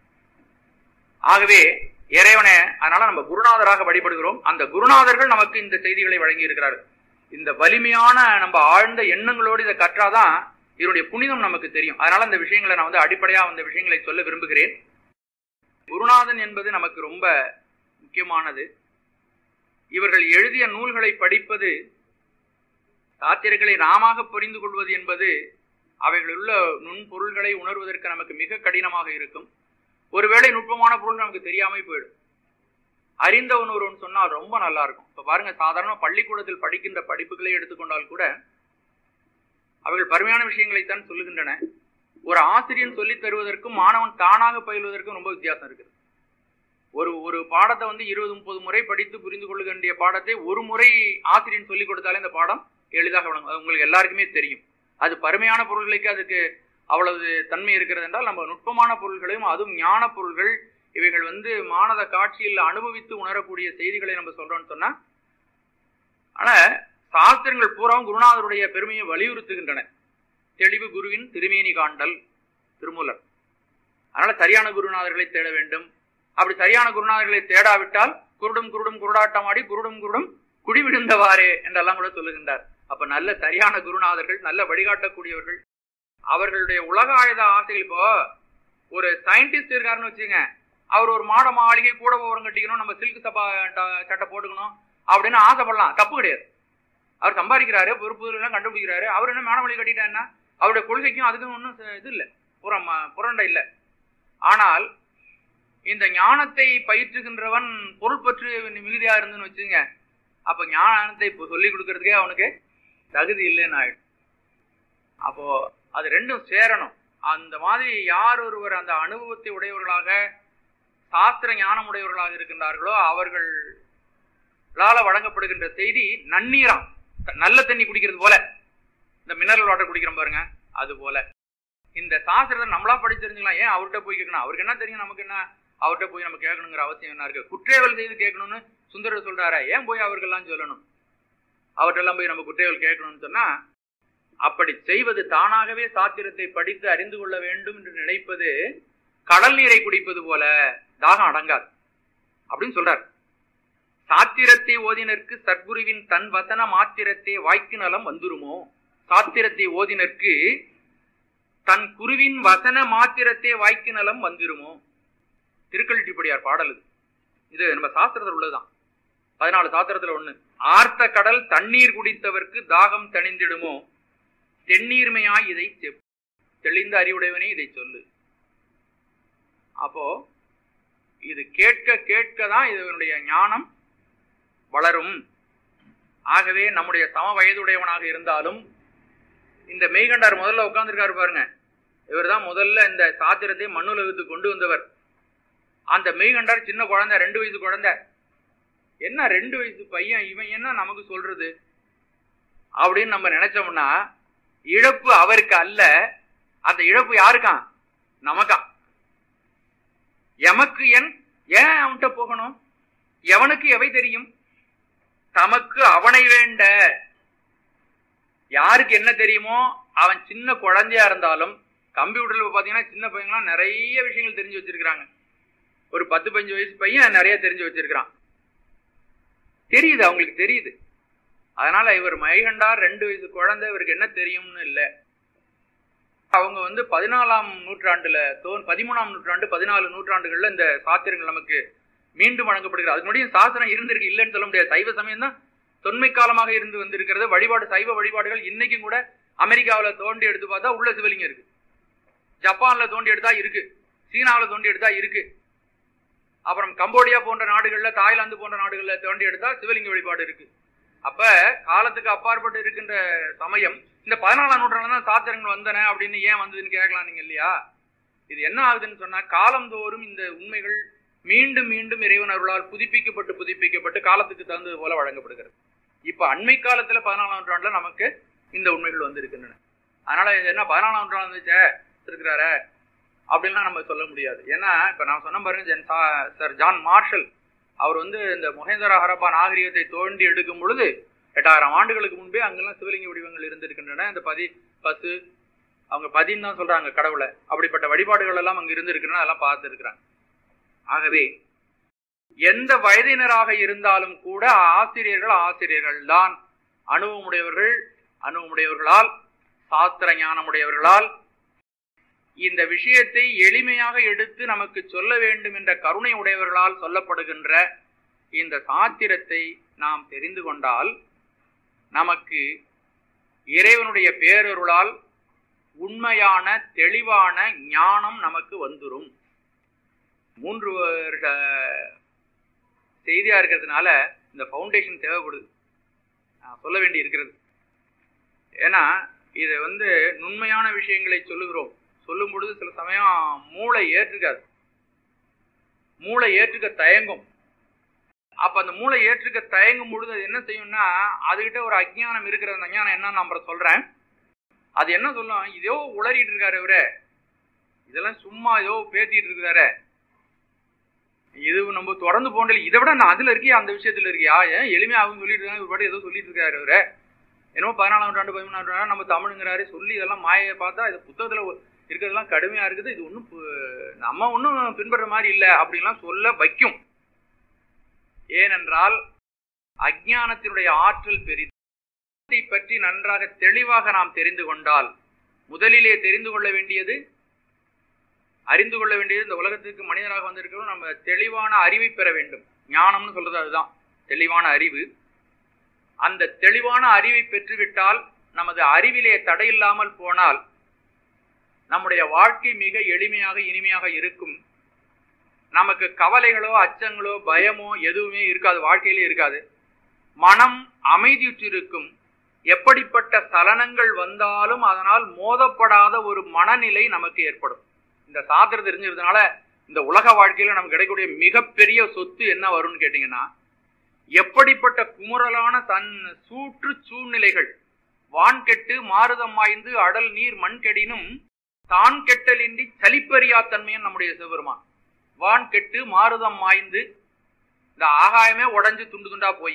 ஆகவே இறைவனே அதனால நம்ம குருநாதராக வழிபடுகிறோம் அந்த குருநாதர்கள் நமக்கு இந்த செய்திகளை வழங்கி இருக்கிறார்கள் இந்த வலிமையான நம்ம ஆழ்ந்த எண்ணங்களோடு இதை கற்றாதான் இதனுடைய புனிதம் நமக்கு தெரியும் அதனால இந்த விஷயங்களை நான் வந்து அடிப்படையா அந்த விஷயங்களை சொல்ல விரும்புகிறேன் குருநாதன் என்பது நமக்கு ரொம்ப முக்கியமானது இவர்கள் எழுதிய நூல்களை படிப்பது சாத்திரங்களை நாமாக புரிந்து கொள்வது என்பது அவைகளில் உள்ள நுண்பொருள்களை உணர்வதற்கு நமக்கு மிக கடினமாக இருக்கும் ஒருவேளை நுட்பமான பொருள் நமக்கு தெரியாமல் போயிடும் அறிந்தவன் ஒருவன் சொன்னால் ரொம்ப நல்லா இருக்கும் இப்ப பாருங்க சாதாரண பள்ளிக்கூடத்தில் படிக்கின்ற படிப்புகளை எடுத்துக்கொண்டால் கூட அவைகள் பருமையான விஷயங்களைத்தான் சொல்லுகின்றன ஒரு ஆசிரியன் சொல்லித் தருவதற்கும் மாணவன் தானாக பயில்வதற்கும் ரொம்ப வித்தியாசம் இருக்குது ஒரு ஒரு பாடத்தை வந்து இருபது முப்பது முறை படித்து புரிந்து கொள்ள வேண்டிய பாடத்தை ஒரு முறை ஆசிரியன் சொல்லிக் கொடுத்தாலே இந்த பாடம் எளிதாக விளங்கும் அது உங்களுக்கு எல்லாருக்குமே தெரியும் அது பருமையான பொருள்களுக்கு அதுக்கு அவ்வளவு தன்மை இருக்கிறது என்றால் நம்ம நுட்பமான பொருள்களையும் அதுவும் ஞான பொருள்கள் இவைகள் வந்து மானத காட்சியில் அனுபவித்து உணரக்கூடிய செய்திகளை நம்ம சொல்றோம்னு சொன்னா ஆனா சாஸ்திரங்கள் பூராவும் குருநாதருடைய பெருமையை வலியுறுத்துகின்றன தெளிவு குருவின் திருமேனி காண்டல் திருமூலர் அதனால சரியான குருநாதர்களை தேட வேண்டும் அப்படி சரியான குருநாதர்களை தேடாவிட்டால் குருடும் குருடும் குருடாட்டமாடி குருடும் குருடும் குடி விழுந்தவாறே என்றெல்லாம் கூட சொல்லுகின்றார் அப்ப நல்ல சரியான குருநாதர்கள் நல்ல வழிகாட்டக்கூடியவர்கள் அவர்களுடைய உலக ஆயுத ஆசைகள் இப்போ ஒரு சயின்டிஸ்ட் இருக்காருன்னு வச்சுங்க அவர் ஒரு மாட மாளிகை கூட ஓரம் கட்டிக்கணும் நம்ம சில்க் சப்பா ட- சட்டை போட்டுக்கணும் அப்படின்னு ஆசைப்படலாம் தப்பு கிடையாது அவர் சம்பாதிக்கிறாரு பொறுப்பு எல்லாம் கண்டுபிடிக்கிறாரு அவர் என்ன மேடமொழி கட்டிட்டா என்ன அவருடைய கொள்கைக்கும் அதுக்கும் ஒன்றும் இது இல்லை புறம் புரண்டை இல்லை ஆனால் இந்த ஞானத்தை பயிற்றுகின்றவன் பொருள் பற்று மிகுதியா இருந்துன்னு வச்சுங்க அப்ப ஞானத்தை இப்போ சொல்லி கொடுக்கறதுக்கே அவனுக்கு தகுதி இல்லைன்னு ஆயிடும் அப்போ அது ரெண்டும் சேரணும் அந்த மாதிரி யார் ஒருவர் அந்த அனுபவத்தை உடையவர்களாக சாஸ்திர ஞானம் உடையவர்களாக இருக்கின்றார்களோ அவர்களால வழங்கப்படுகின்ற செய்தி நன்னீராம் நல்ல தண்ணி குடிக்கிறது போல இந்த மினரல் வாட்டர் குடிக்கிறோம் பாருங்க அது போல இந்த சாஸ்திரத்தை நம்மளா படிச்சு தெரிஞ்சுக்கலாம் ஏன் அவர்கிட்ட போய் கேட்கணும் அவருக்கு என்ன தெரியும் நமக்கு என்ன அவர்கிட்ட போய் நம்ம கேட்கணுங்கிற அவசியம் என்ன இருக்கு குற்றேவல் செய்து கேட்கணும்னு சுந்தரர் சொல்றாரே ஏன் போய் அவர்கள்லாம் சொல்லணும் அவர்கிட்டெல்லாம் போய் நம்ம குற்றேவல் கேட்கணும்னு சொன்னா அப்படி செய்வது தானாகவே சாத்திரத்தை படித்து அறிந்து கொள்ள வேண்டும் என்று நினைப்பது கடல் நீரை குடிப்பது போல தாகம் அடங்காது அப்படின்னு சொல்றார் சாத்திரத்தை ஓதினருக்கு சத்குருவின் தன் வசன மாத்திரத்தை வாய்க்கு நலம் வந்துருமோ சாத்திரத்தை ஓதினருக்கு தன் குருவின் வசன மாத்திரத்தை வாய்க்கு நலம் வந்துருமோ திருக்கழிட்டிப்படியார் பாடல் இது இது நம்ம சாஸ்திரத்தில் உள்ளதுதான் பதினாலு சாஸ்திரத்துல ஒண்ணு ஆர்த்த கடல் தண்ணீர் குடித்தவர்க்கு தாகம் தணிந்திடுமோ தென்னீர்மையாய் இதை செப் தெளிந்த அறிவுடையவனே இதை சொல்லு அப்போ இது கேட்க கேட்க தான் இதனுடைய ஞானம் வளரும் ஆகவே நம்முடைய சம வயதுடையவனாக இருந்தாலும் இந்த மெய்கண்டார் முதல்ல உட்கார்ந்துருக்காரு பாருங்க இவர் தான் முதல்ல இந்த சாத்திரத்தை மண்ணுலகத்துக்கு கொண்டு வந்தவர் அந்த மெய்கண்டார் சின்ன குழந்தை ரெண்டு வயசு குழந்தை என்ன ரெண்டு வயசு பையன் இவன் என்ன நமக்கு சொல்றது அப்படின்னு நம்ம நினைச்சோம்னா இழப்பு அவருக்கு அல்ல அந்த இழப்பு யாருக்கான் நமக்கா எமக்கு என் ஏன் அவன்கிட்ட போகணும் எவனுக்கு எவை தெரியும் தமக்கு அவனை வேண்ட யாருக்கு என்ன தெரியுமோ அவன் சின்ன குழந்தையா இருந்தாலும் கம்ப்யூட்டர்ல பாத்தீங்கன்னா சின்ன பையன்லாம் நிறைய விஷயங்கள் தெரிஞ்சு வச்சிருக்கிறாங்க ஒரு பத்து பஞ்சு வயசு பையன் நிறைய தெரிஞ்சு வச்சிருக்கிறான் தெரியுது அவங்களுக்கு தெரியுது அதனால இவர் மைகண்டார் ரெண்டு வயசு குழந்தை இவருக்கு என்ன தெரியும்னு இல்லை அவங்க வந்து பதினாலாம் நூற்றாண்டுல தோ பதிமூணாம் நூற்றாண்டு பதினாலு நூற்றாண்டுகள்ல இந்த சாத்திரங்கள் நமக்கு மீண்டும் வழங்கப்படுகிறது அதுக்கு முன்னாடியும் சாஸ்திரம் இருந்திருக்கு இல்லைன்னு சொல்ல முடியாது சைவ சமயம் தான் தொன்மை காலமாக இருந்து வந்திருக்கிறது வழிபாடு சைவ வழிபாடுகள் இன்னைக்கும் கூட அமெரிக்காவில் தோண்டி எடுத்து பார்த்தா உள்ள சிவலிங்கம் இருக்கு ஜப்பான்ல தோண்டி எடுத்தா இருக்கு சீனாவில் தோண்டி எடுத்தா இருக்கு அப்புறம் கம்போடியா போன்ற நாடுகள்ல தாய்லாந்து போன்ற நாடுகள்ல தோண்டி எடுத்தா சிவலிங்க வழிபாடு இருக்கு அப்ப காலத்துக்கு அப்பாற்பட்டு இருக்கின்ற சமயம் இந்த பதினாலாம் நூற்றாண்டுல தான் சாத்திரங்கள் வந்தன அப்படின்னு ஏன் வந்ததுன்னு கேட்கலாம் நீங்க இல்லையா இது என்ன ஆகுதுன்னு சொன்னா காலந்தோறும் இந்த உண்மைகள் மீண்டும் மீண்டும் இறைவன் அருளால் புதுப்பிக்கப்பட்டு புதுப்பிக்கப்பட்டு காலத்துக்கு தகுந்தது போல வழங்கப்படுகிறது இப்ப அண்மை காலத்துல பதினாலாம் நூற்றாண்டுல நமக்கு இந்த உண்மைகள் வந்து இருக்கின்றன அதனால இது என்ன பதினாலாம் நூற்றாண்டு வந்துச்சே இருக்கிறாரு அப்படின்லாம் நம்ம சொல்ல முடியாது ஏன்னா இப்ப நான் சொன்ன பாருங்க ஜென் சா- சார் ஜான் மார்ஷல் அவர் வந்து இந்த மொஹேந்தரா ஹரப்பா நாகரிகத்தை தோண்டி எடுக்கும் பொழுது எட்டாயிரம் ஆண்டுகளுக்கு முன்பே அங்கெல்லாம் சிவலிங்க வடிவங்கள் இருந்திருக்கின்றன இந்த பதி பசு அவங்க பதின்னு தான் சொல்றாங்க கடவுளை அப்படிப்பட்ட வழிபாடுகள் எல்லாம் அங்க இருந்திருக்கின்றன அதெல்லாம் பார்த்துருக்குறாங்க ஆகவே எந்த வயதினராக இருந்தாலும் கூட ஆசிரியர்கள் ஆசிரியர்கள் தான் அனுபவமுடையவர்கள் அனுபவமுடையவர்களால் சாஸ்திர ஞானமுடையவர்களால் இந்த விஷயத்தை எளிமையாக எடுத்து நமக்கு சொல்ல வேண்டும் என்ற கருணை உடையவர்களால் சொல்லப்படுகின்ற இந்த சாத்திரத்தை நாம் தெரிந்து கொண்டால் நமக்கு இறைவனுடைய பேரருளால் உண்மையான தெளிவான ஞானம் நமக்கு வந்துரும் மூன்று வருட செய்தியா இருக்கிறதுனால இந்த ஃபவுண்டேஷன் தேவைப்படுது நான் சொல்ல வேண்டி இருக்கிறது ஏன்னா இது வந்து நுண்மையான விஷயங்களை சொல்லுகிறோம் சொல்லும் பொழுது சில சமயம் மூளை ஏற்றுக்காது மூளை ஏற்றுக்க தயங்கும் அப்ப அந்த மூளை ஏற்றுக்க தயங்கும் பொழுது அது என்ன செய்யும்னா அதுகிட்ட ஒரு அஜ்ஞானம் இருக்கிற அந்த அஞ்ஞானம் என்ன நான் அப்புறம் சொல்றேன் அது என்ன சொல்லும் இதோ உளறிட்டு இருக்காரு இவரு இதெல்லாம் சும்மா ஏதோ பேத்திட்டு இருக்கிறாரு இது நம்ம தொடர்ந்து போன்ற இதை விட நான் அதுல இருக்கியா அந்த விஷயத்துல இருக்கியா ஏன் எளிமையா அவங்க சொல்லிட்டு இருக்காங்க இவர் பாட்டு ஏதோ சொல்லிட்டு இருக்காரு இவரு என்னமோ பதினாலாம் நூற்றாண்டு பதிமூணாம் நூற்றாண்டு நம்ம தமிழுங்கிறாரு சொல்லி இதெல்லாம் மாயை பார்த்தா இது புத்தகத்துல ஒ- இருக்கிறதெல்லாம் கடுமையா இருக்குது இது ஒன்றும் நம்ம ஒன்றும் பின்பற்ற மாதிரி இல்லை அப்படின்லாம் சொல்ல வைக்கும் ஏனென்றால் அஜானத்தினுடைய ஆற்றல் பெரிதை பற்றி நன்றாக தெளிவாக நாம் தெரிந்து கொண்டால் முதலிலே தெரிந்து கொள்ள வேண்டியது அறிந்து கொள்ள வேண்டியது இந்த உலகத்துக்கு மனிதனாக வந்திருக்கிறோம் நம்ம தெளிவான அறிவை பெற வேண்டும் ஞானம்னு சொல்றது அதுதான் தெளிவான அறிவு அந்த தெளிவான அறிவை பெற்றுவிட்டால் நமது அறிவிலே தடையில்லாமல் போனால் நம்முடைய வாழ்க்கை மிக எளிமையாக இனிமையாக இருக்கும் நமக்கு கவலைகளோ அச்சங்களோ பயமோ எதுவுமே இருக்காது வாழ்க்கையிலே இருக்காது மனம் அமைதியுற்றிருக்கும் எப்படிப்பட்ட சலனங்கள் வந்தாலும் அதனால் மோதப்படாத ஒரு மனநிலை நமக்கு ஏற்படும் இந்த சாத்திரம் தெரிஞ்சிருந்தனால இந்த உலக வாழ்க்கையில நமக்கு கிடைக்கக்கூடிய மிகப்பெரிய சொத்து என்ன வரும்னு கேட்டீங்கன்னா எப்படிப்பட்ட குமுறலான தன் சூற்று சூழ்நிலைகள் வான் கெட்டு மாறுதம் வாய்ந்து அடல் நீர் மண் கெடினும் தான் கெட்டலின்றி சலிப்பறியா தன்மையும் நம்முடைய சிவபெருமான் வான் கெட்டு மாறுதம் மாய்ந்து இந்த ஆகாயமே உடஞ்சு துண்டு துண்டா போய்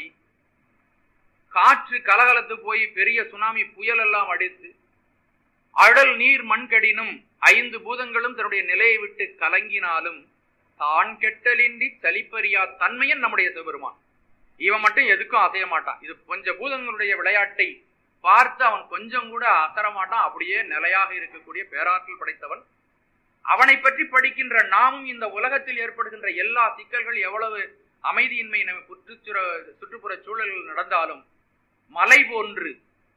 காற்று கலகலத்து போய் பெரிய சுனாமி புயல் எல்லாம் அடித்து அடல் நீர் மண்கடினும் ஐந்து பூதங்களும் தன்னுடைய நிலையை விட்டு கலங்கினாலும் தான் கெட்டலின்றி சலிப்பறியா தன்மையன் நம்முடைய சிவபெருமான் இவன் மட்டும் எதுக்கும் அசைய மாட்டான் இது கொஞ்ச பூதங்களுடைய விளையாட்டை பார்த்து அவன் கொஞ்சம் கூட அசர மாட்டான் அப்படியே நிலையாக இருக்கக்கூடிய பேராற்றல் படைத்தவன் அவனை பற்றி படிக்கின்ற நாமும் இந்த உலகத்தில் ஏற்படுகின்ற எல்லா சிக்கல்கள் எவ்வளவு அமைதியின்மை நம்ம சுற்றுச்சுற சுற்றுப்புற சூழல்கள் நடந்தாலும் மலை போன்று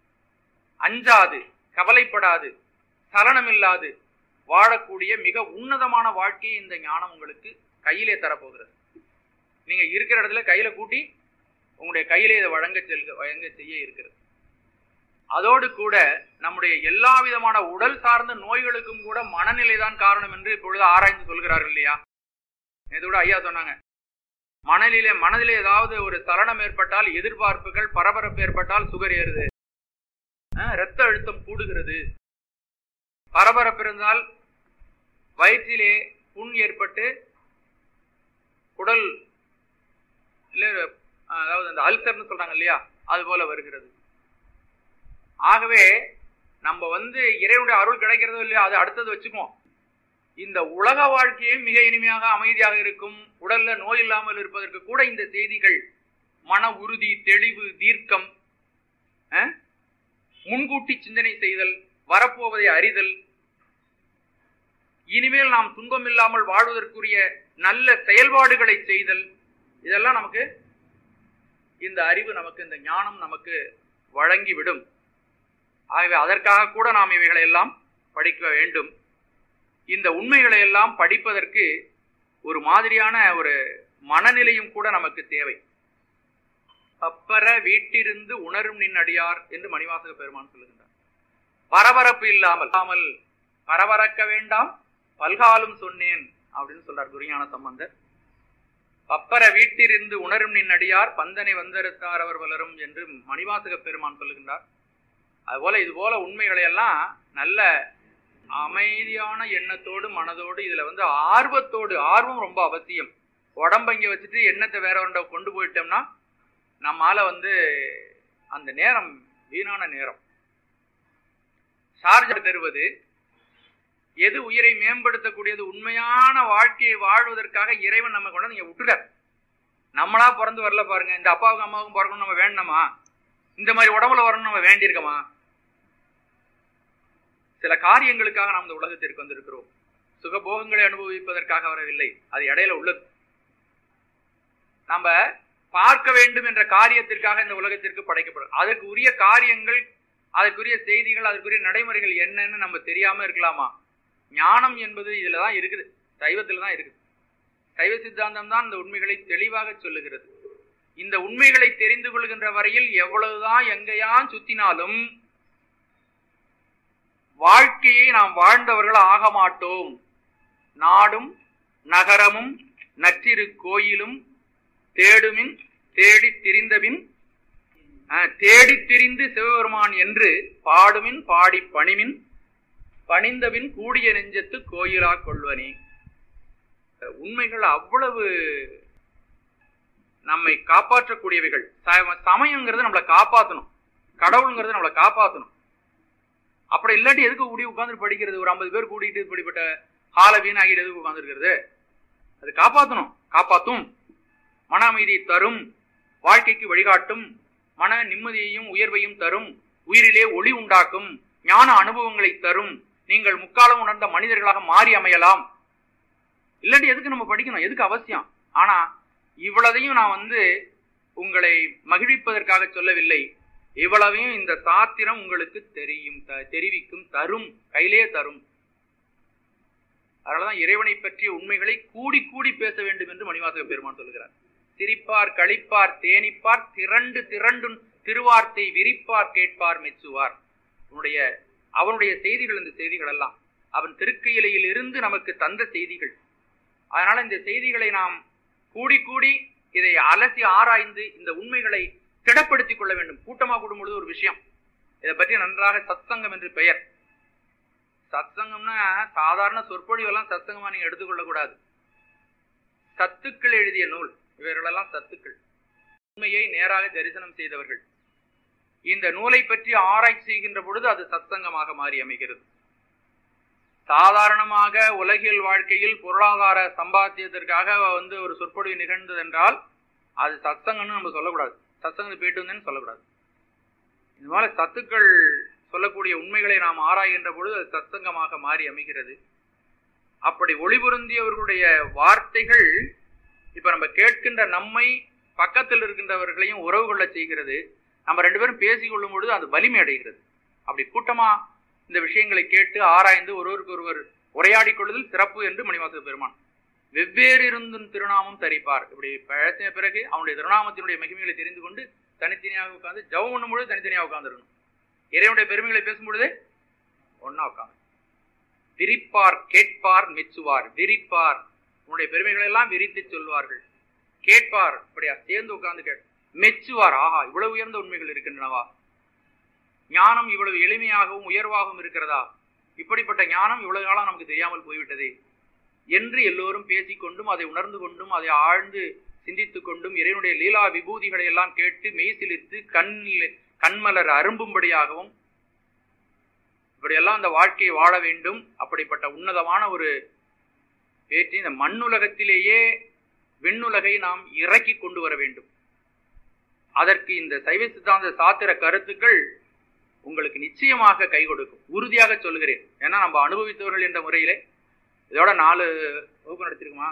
அஞ்சாது கவலைப்படாது சலனமில்லாது வாழக்கூடிய மிக உன்னதமான வாழ்க்கையை இந்த ஞானம் உங்களுக்கு கையிலே தரப்போகிறது நீங்க இருக்கிற இடத்துல கையில கூட்டி உங்களுடைய கையிலே இதை வழங்க செல்க வழங்க செய்ய இருக்கிறது அதோடு கூட நம்முடைய எல்லா விதமான உடல் சார்ந்த நோய்களுக்கும் கூட மனநிலை தான் காரணம் என்று இப்பொழுது ஆராய்ந்து சொல்கிறார்கள் இல்லையா இதோட ஐயா சொன்னாங்க மனநிலை மனதிலே ஏதாவது ஒரு சலனம் ஏற்பட்டால் எதிர்பார்ப்புகள் பரபரப்பு ஏற்பட்டால் சுகர் ஏறுது இரத்த அழுத்தம் கூடுகிறது பரபரப்பு இருந்தால் வயிற்றிலே புண் ஏற்பட்டு குடல் அதாவது அந்த அல்சர்னு சொல்றாங்க இல்லையா அது போல வருகிறது ஆகவே நம்ம வந்து இறைவனுடைய அருள் கிடைக்கிறதோ இல்லையா அது அடுத்தது வச்சுக்குவோம் இந்த உலக வாழ்க்கையும் மிக இனிமையாக அமைதியாக இருக்கும் உடல்ல நோய் இல்லாமல் இருப்பதற்கு கூட இந்த செய்திகள் மன உறுதி தெளிவு தீர்க்கம் முன்கூட்டி சிந்தனை செய்தல் வரப்போவதை அறிதல் இனிமேல் நாம் துன்பம் இல்லாமல் வாழ்வதற்குரிய நல்ல செயல்பாடுகளை செய்தல் இதெல்லாம் நமக்கு இந்த அறிவு நமக்கு இந்த ஞானம் நமக்கு வழங்கிவிடும் ஆகவே அதற்காக கூட நாம் இவைகளை எல்லாம் படிக்க வேண்டும் இந்த உண்மைகளை எல்லாம் படிப்பதற்கு ஒரு மாதிரியான ஒரு மனநிலையும் கூட நமக்கு தேவை பப்பர வீட்டிருந்து உணரும் நின்னடியார் என்று மணிவாசக பெருமான் சொல்லுகின்றார் பரபரப்பு இல்லாமல் இல்லாமல் பரபரக்க வேண்டாம் பல்காலும் சொன்னேன் அப்படின்னு சொல்றார் குருஞான சம்பந்தர் பப்பர வீட்டிலிருந்து உணரும் நின்னடியார் பந்தனை வந்தறுத்தார் அவர் வளரும் என்று மணிவாசக பெருமான் சொல்லுகின்றார் அதுபோல இது போல உண்மைகளை எல்லாம் நல்ல அமைதியான எண்ணத்தோடு மனதோடு இதுல வந்து ஆர்வத்தோடு ஆர்வம் ரொம்ப அவசியம் உடம்ப இங்க வச்சுட்டு எண்ணத்தை வேற ஒன்றை கொண்டு போயிட்டோம்னா நம்மால வந்து அந்த நேரம் வீணான நேரம் சார்ஜர் தருவது எது உயிரை மேம்படுத்தக்கூடியது உண்மையான வாழ்க்கையை வாழ்வதற்காக இறைவன் நம்ம கொண்டு நீங்க விட்டுட்டார் நம்மளா பிறந்து வரல பாருங்க இந்த அப்பாவுக்கும் அம்மாவுக்கும் பிறக்கணும் நம்ம வேண்டணுமா இந்த மாதிரி உடம்புல வரணும் நம்ம வேண்டியிருக்கோமா சில காரியங்களுக்காக நாம் இந்த உலகத்திற்கு வந்திருக்கிறோம் சுகபோகங்களை அனுபவிப்பதற்காக வரவில்லை அது இடையில உள்ளது நம்ம பார்க்க வேண்டும் என்ற காரியத்திற்காக இந்த உலகத்திற்கு படைக்கப்படும் அதற்கு உரிய காரியங்கள் அதற்குரிய செய்திகள் அதற்குரிய நடைமுறைகள் என்னன்னு நம்ம தெரியாம இருக்கலாமா ஞானம் என்பது இதுல தான் இருக்குது சைவத்துல தான் இருக்குது சைவ சித்தாந்தம் தான் இந்த உண்மைகளை தெளிவாக சொல்லுகிறது இந்த உண்மைகளை தெரிந்து கொள்கின்ற வரையில் எவ்வளவுதான் எங்கேயான் சுத்தினாலும் வாழ்க்கையை நாம் வாழ்ந்தவர்கள் ஆக மாட்டோம் நாடும் நகரமும் நற்றிரு கோயிலும் தேடுமின் தேடி திரிந்தபின் தேடி திரிந்து சிவபெருமான் என்று பாடுமின் பாடி பணிமின் பணிந்தபின் கூடிய நெஞ்சத்து கோயிலா கொள்வனே உண்மைகள் அவ்வளவு நம்மை காப்பாற்றக்கூடியவைகள் சமயங்கிறது நம்மளை காப்பாற்றணும் கடவுளுங்கிறது நம்மளை காப்பாற்றணும் அப்புறம் இல்லாட்டி எதுக்கு கூடி உட்கார்ந்து படிக்கிறது ஒரு ஐம்பது பேர் கூட்டிட்டு இப்படிப்பட்ட ஹால வீணாகிட்டு எதுக்கு உட்கார்ந்துருக்கிறது அது காப்பாற்றணும் காப்பாத்தும் மன அமைதியை தரும் வாழ்க்கைக்கு வழிகாட்டும் மன நிம்மதியையும் உயர்வையும் தரும் உயிரிலே ஒளி உண்டாக்கும் ஞான அனுபவங்களை தரும் நீங்கள் முக்காலம் உணர்ந்த மனிதர்களாக மாறி அமையலாம் இல்லாட்டி எதுக்கு நம்ம படிக்கணும் எதுக்கு அவசியம் ஆனா இவ்வளதையும் நான் வந்து உங்களை மகிழ்விப்பதற்காக சொல்லவில்லை இவ்வளவையும் இந்த சாத்திரம் உங்களுக்கு தெரியும் த- தெரிவிக்கும் தரும் கையிலே தரும் அதனாலதான் இறைவனை பற்றிய உண்மைகளை கூடி கூடி பேச வேண்டும் என்று மணிவாசக பெருமான் சொல்கிறார் சிரிப்பார் களிப்பார் தேனிப்பார் திரண்டு திரண்டும் திருவார்த்தை விரிப்பார் கேட்பார் மெச்சுவார் உன்னுடைய அவனுடைய செய்திகள் இந்த செய்திகள் எல்லாம் அவன் திருக்கையிலையில் இருந்து நமக்கு தந்த செய்திகள் அதனால இந்த செய்திகளை நாம் கூடி கூடி இதை அலசி ஆராய்ந்து இந்த உண்மைகளை திடப்படுத்திக் கொள்ள வேண்டும் கூட்டமா கூடும் பொழுது ஒரு விஷயம் இதை பற்றி நன்றாக சத்சங்கம் என்று பெயர் சத்சங்கம்னா சாதாரண சொற்பொழிவெல்லாம் சத்சங்கமா நீங்க எடுத்துக்கொள்ள கூடாது சத்துக்கள் எழுதிய நூல் இவர்களெல்லாம் சத்துக்கள் உண்மையை நேராக தரிசனம் செய்தவர்கள் இந்த நூலை பற்றி ஆராய்ச்சி செய்கின்ற பொழுது அது சத்சங்கமாக மாறி அமைகிறது சாதாரணமாக உலகியல் வாழ்க்கையில் பொருளாதார சம்பாத்தியத்திற்காக வந்து ஒரு சொற்பொழிவு நிகழ்ந்தது என்றால் அது சத்சங்கம்னு நம்ம சொல்லக்கூடாது சத்சங்கத்துக்கு போயிட்டு வந்தேன்னு சொல்லக்கூடாது இந்த மாதிரி சத்துக்கள் சொல்லக்கூடிய உண்மைகளை நாம் ஆராய்கின்ற பொழுது அது சத்சங்கமாக மாறி அமைகிறது அப்படி ஒளிபுருந்தியவர்களுடைய வார்த்தைகள் இப்ப நம்ம கேட்கின்ற நம்மை பக்கத்தில் இருக்கின்றவர்களையும் உறவு கொள்ள செய்கிறது நம்ம ரெண்டு பேரும் பேசிக் கொள்ளும் பொழுது அது வலிமை அடைகிறது அப்படி கூட்டமா இந்த விஷயங்களை கேட்டு ஆராய்ந்து ஒருவருக்கு ஒருவர் உரையாடிக் கொள்ளுதல் சிறப்பு என்று மணிவாசக பெருமான் வெவ்வேறு இருந்தும் திருநாமம் தரிப்பார் இப்படி பழத்தின பிறகு அவனுடைய திருநாமத்தினுடைய மகிமைகளை தெரிந்து கொண்டு தனித்தனியாக உட்கார்ந்து ஜெபம் பண்ணும் பொழுது தனித்தனியாக உட்கார்ந்துருக்கணும் இறைவனுடைய பெருமைகளை பேசும் பொழுதே ஒன்னா உட்கார்ந்து விரிப்பார் கேட்பார் மெச்சுவார் விரிப்பார் உன்னுடைய பெருமைகளை எல்லாம் விரித்து சொல்வார்கள் கேட்பார் இப்படியா சேர்ந்து உட்கார்ந்து கேட் மெச்சுவார் ஆஹா இவ்வளவு உயர்ந்த உண்மைகள் இருக்கின்றனவா ஞானம் இவ்வளவு எளிமையாகவும் உயர்வாகவும் இருக்கிறதா இப்படிப்பட்ட ஞானம் இவ்வளவு காலம் நமக்கு தெரியாமல் போய்விட்டதே என்று எல்லோரும் பேசிக்கொண்டும் அதை உணர்ந்து கொண்டும் அதை ஆழ்ந்து சிந்தித்துக் கொண்டும் இறைவனுடைய லீலா விபூதிகளை எல்லாம் கேட்டு மெய்சிலிர்த்து கண்ணில் கண்மலர் அரும்பும்படியாகவும் இப்படியெல்லாம் அந்த வாழ்க்கையை வாழ வேண்டும் அப்படிப்பட்ட உன்னதமான ஒரு பேச்சு இந்த மண்ணுலகத்திலேயே விண்ணுலகை நாம் இறக்கி கொண்டு வர வேண்டும் அதற்கு இந்த சைவ சித்தாந்த சாத்திர கருத்துக்கள் உங்களுக்கு நிச்சயமாக கை கொடுக்கும் உறுதியாக சொல்கிறேன் ஏன்னா நம்ம அனுபவித்தவர்கள் என்ற முறையிலே இதோட நாலு வகுப்பு நடத்திருக்குமா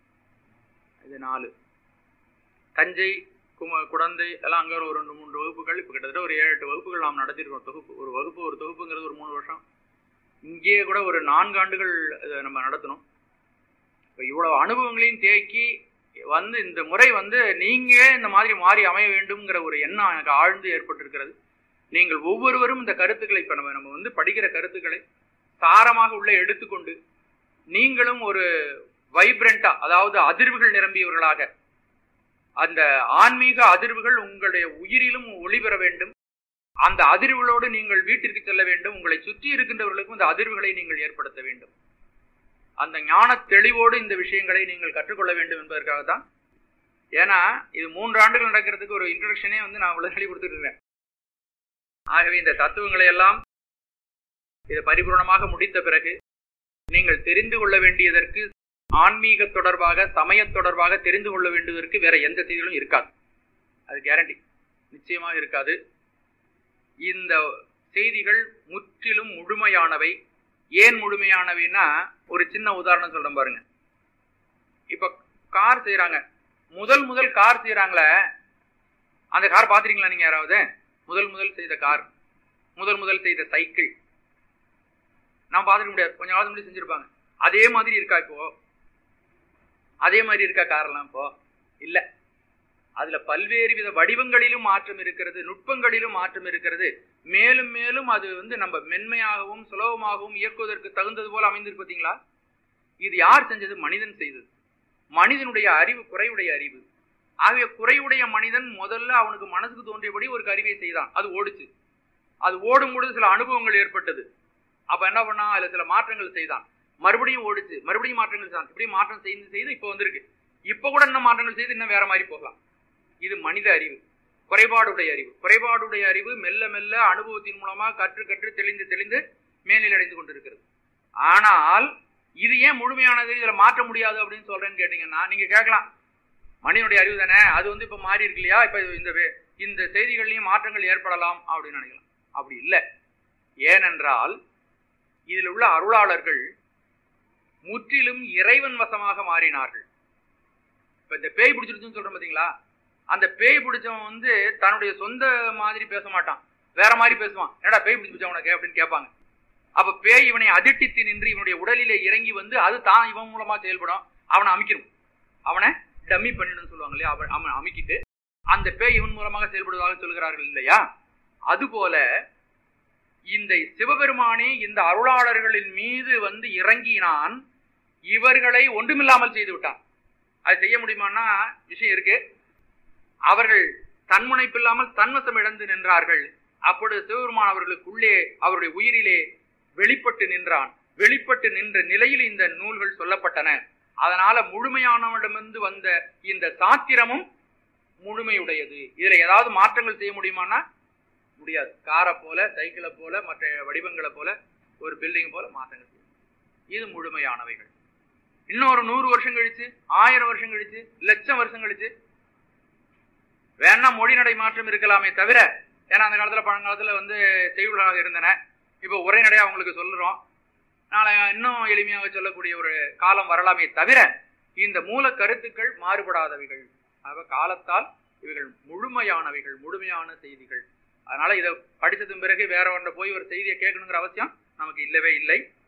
இது நாலு தஞ்சை கும குடந்தை எல்லாம் அங்கே ஒரு ரெண்டு மூன்று வகுப்புகள் இப்போ கிட்டத்தட்ட ஒரு ஏழு எட்டு வகுப்புகள் நாம் நடத்திருக்கோம் தொகுப்பு ஒரு வகுப்பு ஒரு தொகுப்புங்கிறது ஒரு மூணு வருஷம் இங்கேயே கூட ஒரு நான்கு ஆண்டுகள் இதை நம்ம நடத்தணும் இப்போ இவ்வளவு அனுபவங்களையும் தேக்கி வந்து இந்த முறை வந்து நீங்க இந்த மாதிரி மாறி அமைய வேண்டும்ங்கிற ஒரு எண்ணம் எனக்கு ஆழ்ந்து ஏற்பட்டிருக்கிறது நீங்கள் ஒவ்வொருவரும் இந்த கருத்துக்களை இப்ப நம்ம நம்ம வந்து படிக்கிற கருத்துக்களை சாரமாக உள்ள எடுத்துக்கொண்டு நீங்களும் ஒரு வைப்ரண்டா அதாவது அதிர்வுகள் நிரம்பியவர்களாக அந்த ஆன்மீக அதிர்வுகள் உங்களுடைய உயிரிலும் ஒளிபெற வேண்டும் அந்த அதிர்வுகளோடு நீங்கள் வீட்டிற்கு செல்ல வேண்டும் உங்களை சுற்றி இருக்கின்றவர்களுக்கும் இந்த அதிர்வுகளை நீங்கள் ஏற்படுத்த வேண்டும் அந்த ஞான தெளிவோடு இந்த விஷயங்களை நீங்கள் கற்றுக்கொள்ள வேண்டும் என்பதற்காக தான் ஏன்னா இது மூன்று ஆண்டுகள் நடக்கிறதுக்கு ஒரு இன்ட்ரடக்ஷனே வந்து நான் இவ்வளவு சொல்லி கொடுத்துட்டு இருக்கேன் ஆகவே இந்த தத்துவங்களை எல்லாம் இதை பரிபூர்ணமாக முடித்த பிறகு நீங்கள் தெரிந்து கொள்ள வேண்டியதற்கு ஆன்மீக தொடர்பாக சமய தொடர்பாக தெரிந்து கொள்ள வேண்டியதற்கு வேற எந்த செய்திகளும் இருக்காது அது கேரண்டி நிச்சயமாக இருக்காது இந்த செய்திகள் முற்றிலும் முழுமையானவை ஏன் முழுமையானவைன்னா ஒரு சின்ன உதாரணம் சொல்றேன் பாருங்க இப்ப கார் செய்யறாங்க முதல் முதல் கார் செய்யறாங்களே அந்த கார் பாத்திருக்கீங்களா நீங்க யாராவது முதல் முதல் செய்த கார் முதல் முதல் செய்த சைக்கிள் நான் பார்த்துக்க முடியாது கொஞ்சம் காலத்துக்கு முன்னாடி செஞ்சிருப்பாங்க அதே மாதிரி இருக்கா இப்போ அதே மாதிரி இருக்கா காரெல்லாம் இப்போ இல்ல அதுல பல்வேறு வித வடிவங்களிலும் மாற்றம் இருக்கிறது நுட்பங்களிலும் மாற்றம் இருக்கிறது மேலும் மேலும் அது வந்து நம்ம மென்மையாகவும் சுலபமாகவும் இயக்குவதற்கு தகுந்தது போல அமைந்திருக்கு பார்த்தீங்களா இது யார் செஞ்சது மனிதன் செய்தது மனிதனுடைய அறிவு குறைவுடைய அறிவு ஆகவே குறைவுடைய மனிதன் முதல்ல அவனுக்கு மனசுக்கு தோன்றியபடி ஒரு கருவியை செய்தான் அது ஓடுச்சு அது ஓடும் பொழுது சில அனுபவங்கள் ஏற்பட்டது அப்ப என்ன பண்ணா அதுல சில மாற்றங்கள் செய்தான் மறுபடியும் ஓடுச்சு மறுபடியும் மாற்றங்கள் செய்தான் இப்படி மாற்றம் செய்து செய்து இப்போ வந்திருக்கு இப்ப கூட இன்னும் மாற்றங்கள் செய்து இன்னும் வேற மாதிரி போகலாம் இது மனித அறிவு குறைபாடுடைய அறிவு குறைபாடுடைய அறிவு மெல்ல மெல்ல அனுபவத்தின் மூலமா கற்று கற்று தெளிந்து தெளிந்து மேனில் அடைந்து கொண்டிருக்கிறது ஆனால் இது ஏன் முழுமையானது இதுல மாற்ற முடியாது அப்படின்னு சொல்றேன்னு கேட்டீங்கன்னா நீங்க கேட்கலாம் மனிதனுடைய அறிவு தானே அது வந்து இப்ப மாறி இருக்கு இல்லையா இப்ப இந்த வே- இந்த செய்திகள்லயும் மாற்றங்கள் ஏற்படலாம் அப்படின்னு நினைக்கலாம் அப்படி இல்லை ஏனென்றால் இதில் உள்ள அருளாளர்கள் முற்றிலும் இறைவன் வசமாக மாறினார்கள் இப்ப இந்த பேய் பிடிச்சிருச்சுன்னு சொல்றோம் பாத்தீங்களா அந்த பேய் பிடிச்சவன் வந்து தன்னுடைய சொந்த மாதிரி பேச மாட்டான் வேற மாதிரி பேசுவான் என்னடா பேய் பிடிச்சு உனக்கு அப்படின்னு கேட்பாங்க அப்ப பேய் இவனை அதிர்ட்டித்து நின்று இவனுடைய உடலிலே இறங்கி வந்து அது தான் இவன் மூலமா செயல்படும் அவனை அமைக்கணும் அவனை டம்மி பண்ணிடும் சொல்லுவாங்க இல்லையா அவன் அவன் அமைக்கிட்டு அந்த பேய் இவன் மூலமாக செயல்படுவதாக சொல்கிறார்கள் இல்லையா அதுபோல இந்த சிவபெருமானே இந்த அருளாளர்களின் மீது வந்து இறங்கினான் இவர்களை ஒன்றுமில்லாமல் செய்து விட்டான் அது செய்ய முடியுமான்னா விஷயம் இருக்கு அவர்கள் தன்முனைப்பில்லாமல் தன்வசம் இழந்து நின்றார்கள் அப்பொழுது சிவபெருமான் அவர்களுக்குள்ளே அவருடைய உயிரிலே வெளிப்பட்டு நின்றான் வெளிப்பட்டு நின்ற நிலையில் இந்த நூல்கள் சொல்லப்பட்டன அதனால முழுமையானவனிடமிருந்து வந்த இந்த சாத்திரமும் முழுமையுடையது இதுல ஏதாவது மாற்றங்கள் செய்ய முடியுமான்னா முடியாது காரை போல சைக்கிளை போல மற்ற வடிவங்களை போல ஒரு பில்டிங் போல மாற்றங்கள் செய்யும் இது முழுமையானவைகள் இன்னொரு நூறு வருஷம் கழிச்சு ஆயிரம் வருஷம் கழிச்சு லட்சம் வருஷம் கழிச்சு வேணா மொழி நடை மாற்றம் இருக்கலாமே தவிர ஏன்னா அந்த காலத்துல பழங்காலத்துல வந்து செய்யுளாக இருந்தன இப்போ உரைநடையா அவங்களுக்கு சொல்லுறோம் நாளை இன்னும் எளிமையாக சொல்லக்கூடிய ஒரு காலம் வரலாமே தவிர இந்த மூல கருத்துக்கள் மாறுபடாதவைகள் ஆக காலத்தால் இவைகள் முழுமையானவைகள் முழுமையான செய்திகள் அதனால இதை படிச்சதும் பிறகு வேற ஒன்றை போய் ஒரு செய்தியை கேட்கணுங்கிற அவசியம் நமக்கு இல்லவே இல்லை